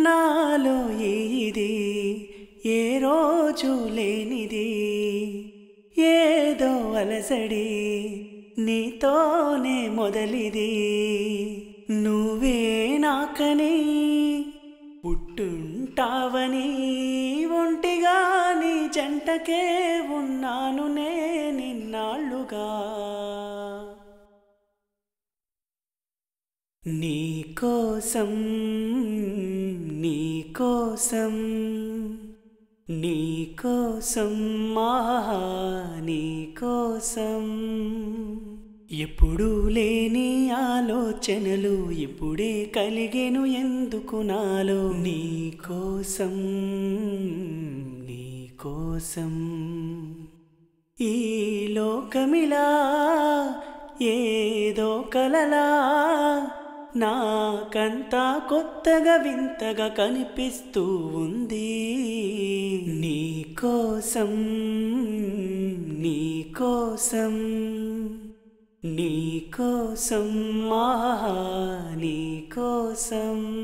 నాలో ఇది ఏ రోజు లేనిది ఏదో అలసడి నీతోనే మొదలిది నువ్వే నాకని పుట్టుంటావని ఒంటిగా నీ జంటకే ఉన్నాను నే నిన్నాళ్ళుగా నీ కోసం నీ కోసం నీ కోసం ఆహా నీ కోసం ఎప్పుడూ లేని ఆలోచనలు ఇప్పుడే కలిగేను ఎందుకు నాలో నీ కోసం నీ కోసం ఈ లోకమిలా ఏదో కలలా నాకంతా కొత్తగా వింతగా కనిపిస్తూ ఉంది నీ కోసం నీ కోసం నీ కోసం ఆహా నీ కోసం